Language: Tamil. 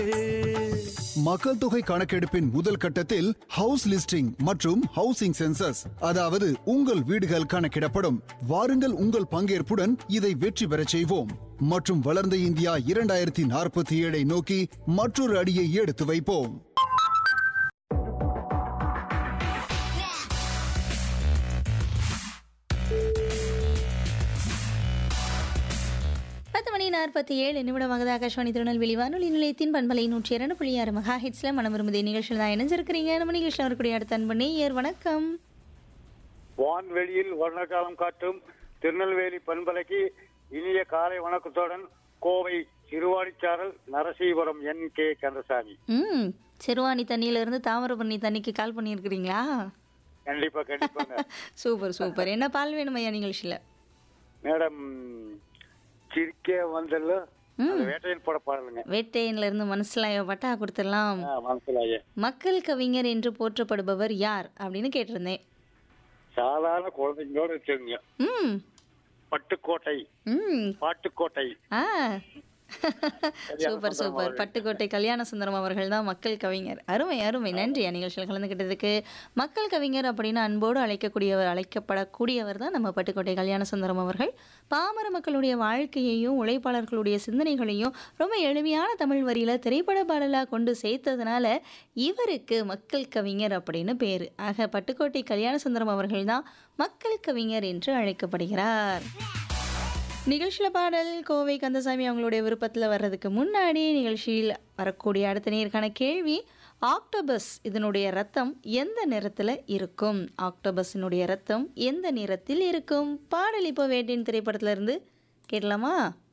மக்கள் தொகை கணக்கெடுப்பின் முதல் கட்டத்தில் ஹவுஸ் லிஸ்டிங் மற்றும் ஹவுசிங் சென்சஸ் அதாவது உங்கள் வீடுகள் கணக்கிடப்படும் வாருங்கள் உங்கள் பங்கேற்புடன் இதை வெற்றி பெறச் செய்வோம் மற்றும் வளர்ந்த இந்தியா இரண்டாயிரத்தி நாற்பத்தி ஏழை நோக்கி மற்றொரு அடியை எடுத்து வைப்போம் பத்து மணி நாற்பத்தி ஏழு நிமிடமாகுது ஆகாஷ்வாணி திருநெல்வேலி வானொலி நிலையத்தின் பண்பலை நூற்றி இரண்டு புள்ளி ஆறு மெகா ஹிட்ஸ்ல மனம் விரும்புதே நிகழ்ச்சியில் தான் இணைஞ்சிருக்கிறீங்க நம்ம நிகழ்ச்சியில் வரக்கூடிய அடுத்த அன்பு நேயர் வணக்கம் வான்வெளியில் வர்ணகாலம் காட்டும் திருநெல்வேலி பண்பலைக்கு இனிய காலை வணக்கத்துடன் கோவை சிறுவாடிச்சாரல் நரசீபுரம் என் கே கந்தசாமி ம் சிறுவாணி தண்ணியில இருந்து தாமிரபரணி தண்ணிக்கு கால் பண்ணியிருக்கிறீங்களா கண்டிப்பா கண்டிப்பாங்க சூப்பர் சூப்பர் என்ன பால் வேணும் ஐயா நிகழ்ச்சியில் மேடம் சிரிக்க வந்தல்ல அந்த வேட்டையில் போட பாடலுங்க வேட்டையன்ல இருந்து மனசிலாய பட்டா கொடுத்துடலாம் ஆ, மனசுலாயே மக்கள் கவிஞர் என்று போற்றப்படுபவர் யார் அப்படின்னு கேட்டிருந்தேன் சாதாரண குழந்தைங்களோட வச்சுங்க ம் பட்டுக்கோட்டை ம் பாட்டுக்கோட்டை ஆ சூப்பர் சூப்பர் பட்டுக்கோட்டை கல்யாண சுந்தரம் அவர்கள் தான் மக்கள் கவிஞர் அருமை அருமை நன்றி நிகழ்ச்சியில் கலந்துக்கிட்டதுக்கு மக்கள் கவிஞர் அப்படின்னு அன்போடு அழைக்கக்கூடியவர் அழைக்கப்படக்கூடியவர் தான் நம்ம பட்டுக்கோட்டை கல்யாண சுந்தரம் அவர்கள் பாமர மக்களுடைய வாழ்க்கையையும் உழைப்பாளர்களுடைய சிந்தனைகளையும் ரொம்ப எளிமையான தமிழ் வரியில திரைப்பட பாடலாக கொண்டு சேர்த்ததுனால இவருக்கு மக்கள் கவிஞர் அப்படின்னு பேர் ஆக பட்டுக்கோட்டை கல்யாண சுந்தரம் அவர்கள் தான் மக்கள் கவிஞர் என்று அழைக்கப்படுகிறார் நிகழ்ச்சியில் பாடல் கோவை கந்தசாமி அவங்களுடைய விருப்பத்தில் வர்றதுக்கு முன்னாடி நிகழ்ச்சியில் வரக்கூடிய அடுத்த நேருக்கான கேள்வி ஆக்டோபஸ் இதனுடைய ரத்தம் எந்த நிறத்தில் இருக்கும் ஆக்டோபஸினுடைய ரத்தம் எந்த நிறத்தில் இருக்கும் பாடல் இப்போ வேட்டின் திரைப்படத்துல இருந்து கேட்கலாமா